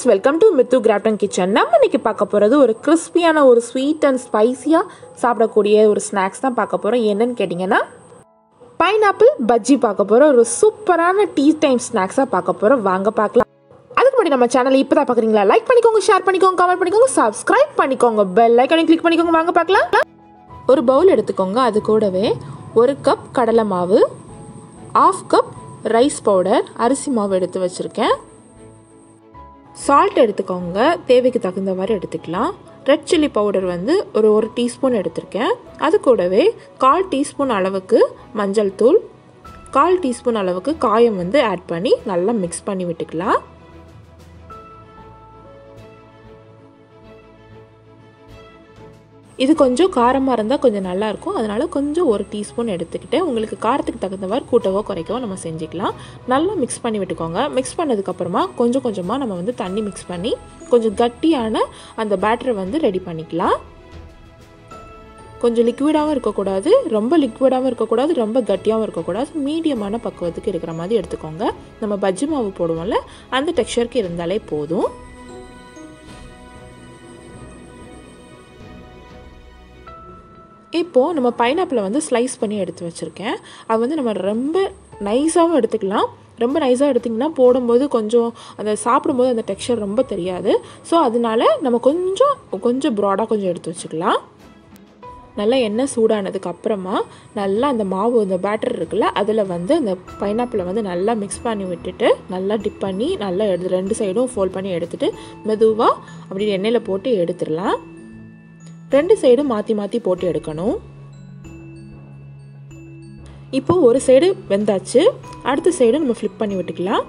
welcome to Mithu Crafton kitchen நம்ம இன்னைக்கு பார்க்க போகிறது ஒரு கிறிஸ்பியான ஒரு ஸ்வீட் அண்ட் ஸ்பைசியாக சாப்பிடக்கூடிய ஒரு ஸ்நாக்ஸ் தான் பார்க்க போகிறோம் என்னன்னு கேட்டிங்கன்னா பைனாப்பிள் பஜ்ஜி பார்க்க போகிறோம் ஒரு சூப்பரான டீ டைம் ஸ்நாக்ஸாக பார்க்க போகிறோம் வாங்க பார்க்கலாம் அதுக்கு முன்னாடி நம்ம சேனல் இப்போ தான் பார்க்குறீங்களா லைக் பண்ணிக்கோங்க ஷேர் பண்ணிக்கோங்க கமெண்ட் பண்ணிக்கோங்க சப்ஸ்கிரைப் பண்ணிக்கோங்க பெல் ஐக்கனை கிளிக் பண்ணிக்கோங்க வாங்க பார்க்கலாம் ஒரு பவுல் எடுத்துக்கோங்க அது கூடவே ஒரு கப் கடலை மாவு ஆஃப் கப் ரைஸ் பவுடர் அரிசி மாவு எடுத்து வச்சுருக்கேன் சால்ட் எடுத்துக்கோங்க தேவைக்கு தகுந்த மாதிரி எடுத்துக்கலாம் ரெட் சில்லி பவுடர் வந்து ஒரு ஒரு டீஸ்பூன் எடுத்திருக்கேன் அது கூடவே கால் டீஸ்பூன் அளவுக்கு மஞ்சள் தூள் கால் டீஸ்பூன் அளவுக்கு காயம் வந்து ஆட் பண்ணி நல்லா மிக்ஸ் பண்ணி விட்டுக்கலாம் இது கொஞ்சம் காரமாக இருந்தால் கொஞ்சம் நல்லாயிருக்கும் அதனால் கொஞ்சம் ஒரு டீஸ்பூன் எடுத்துக்கிட்டு உங்களுக்கு காரத்துக்கு தகுந்த மாதிரி கூட்டவோ குறைக்கவோ நம்ம செஞ்சுக்கலாம் நல்லா மிக்ஸ் பண்ணி விட்டுக்கோங்க மிக்ஸ் பண்ணதுக்கப்புறமா கொஞ்சம் கொஞ்சமாக நம்ம வந்து தண்ணி மிக்ஸ் பண்ணி கொஞ்சம் கட்டியான அந்த பேட்டரை வந்து ரெடி பண்ணிக்கலாம் கொஞ்சம் லிக்விடாகவும் இருக்கக்கூடாது ரொம்ப லிக்விடாகவும் இருக்கக்கூடாது ரொம்ப கட்டியாகவும் இருக்கக்கூடாது மீடியமான பக்குவத்துக்கு இருக்கிற மாதிரி எடுத்துக்கோங்க நம்ம பஜ்ஜி மாவு போடுவோம்ல அந்த டெக்ஸ்சருக்கு இருந்தாலே போதும் இப்போது நம்ம பைனாப்பிளை வந்து ஸ்லைஸ் பண்ணி எடுத்து வச்சுருக்கேன் அது வந்து நம்ம ரொம்ப நைஸாகவும் எடுத்துக்கலாம் ரொம்ப நைஸாக எடுத்திங்கன்னா போடும்போது கொஞ்சம் அந்த சாப்பிடும்போது அந்த டெக்ஸ்சர் ரொம்ப தெரியாது ஸோ அதனால நம்ம கொஞ்சம் கொஞ்சம் ப்ராடாக கொஞ்சம் எடுத்து வச்சுக்கலாம் நல்லா எண்ணெய் சூடானதுக்கு அப்புறமா நல்லா அந்த மாவு அந்த பேட்டர் இருக்குல்ல அதில் வந்து அந்த பைனாப்பிளை வந்து நல்லா மிக்ஸ் பண்ணி விட்டுட்டு நல்லா டிப் பண்ணி நல்லா எடுத்து ரெண்டு சைடும் ஃபோல்ட் பண்ணி எடுத்துட்டு மெதுவாக அப்படி எண்ணெயில் போட்டு எடுத்துடலாம் ரெண்டு சைடும் மாற்றி மாற்றி போட்டு எடுக்கணும் இப்போ ஒரு சைடு வெந்தாச்சு அடுத்த சைடு நம்ம ஃப்ளிப் பண்ணி விட்டுக்கலாம்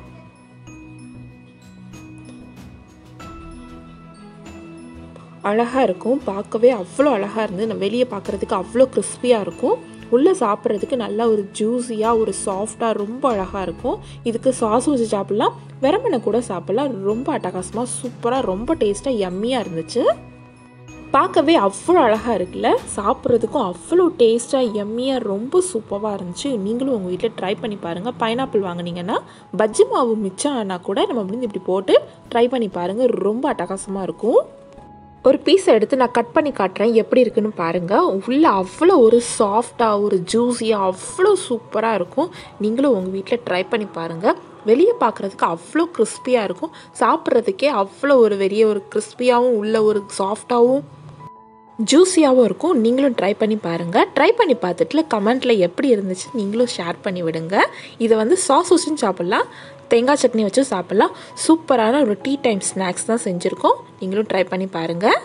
அழகாக இருக்கும் பார்க்கவே அவ்வளோ அழகாக இருந்து நம்ம வெளியே பார்க்குறதுக்கு அவ்வளோ கிறிஸ்பியாக இருக்கும் உள்ளே சாப்பிட்றதுக்கு நல்லா ஒரு ஜூஸியாக ஒரு சாஃப்டாக ரொம்ப அழகாக இருக்கும் இதுக்கு சாஸ் வச்சு சாப்பிட்லாம் வெரமனை கூட சாப்பிட்லாம் ரொம்ப அட்டகாசமாக சூப்பராக ரொம்ப டேஸ்ட்டாக எம்மியாக இருந்துச்சு பார்க்கவே அவ்வளோ அழகாக இருக்குல்ல சாப்பிட்றதுக்கும் அவ்வளோ டேஸ்ட்டாக எம்மியாக ரொம்ப சூப்பராக இருந்துச்சு நீங்களும் உங்கள் வீட்டில் ட்ரை பண்ணி பாருங்கள் பைனாப்பிள் வாங்கினீங்கன்னா பஜ்ஜி மாவு மிச்சம் ஆனால் கூட நம்ம வந்து இப்படி போட்டு ட்ரை பண்ணி பாருங்கள் ரொம்ப அட்டகாசமாக இருக்கும் ஒரு பீஸை எடுத்து நான் கட் பண்ணி காட்டுறேன் எப்படி இருக்குன்னு பாருங்கள் உள்ளே அவ்வளோ ஒரு சாஃப்டாக ஒரு ஜூஸியாக அவ்வளோ சூப்பராக இருக்கும் நீங்களும் உங்கள் வீட்டில் ட்ரை பண்ணி பாருங்கள் வெளியே பார்க்குறதுக்கு அவ்வளோ கிறிஸ்பியாக இருக்கும் சாப்பிட்றதுக்கே அவ்வளோ ஒரு வெளியே ஒரு கிறிஸ்பியாகவும் உள்ள ஒரு சாஃப்டாகவும் ஜூஸியாகவும் இருக்கும் நீங்களும் ட்ரை பண்ணி பாருங்கள் ட்ரை பண்ணி பார்த்துட்டு கமெண்ட்டில் எப்படி இருந்துச்சு நீங்களும் ஷேர் பண்ணி விடுங்க இதை வந்து சாஸ் வச்சும் சாப்பிட்லாம் தேங்காய் சட்னி வச்சும் சாப்பிட்லாம் சூப்பரான ஒரு டீ டைம் ஸ்நாக்ஸ் தான் செஞ்சுருக்கோம் நீங்களும் ட்ரை பண்ணி பாருங்கள்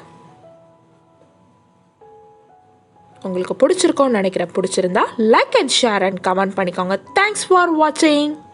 உங்களுக்கு பிடிச்சிருக்கோன்னு நினைக்கிறேன் பிடிச்சிருந்தா like and share and comment பண்ணிக்கோங்க தேங்க்ஸ் ஃபார் வாட்சிங்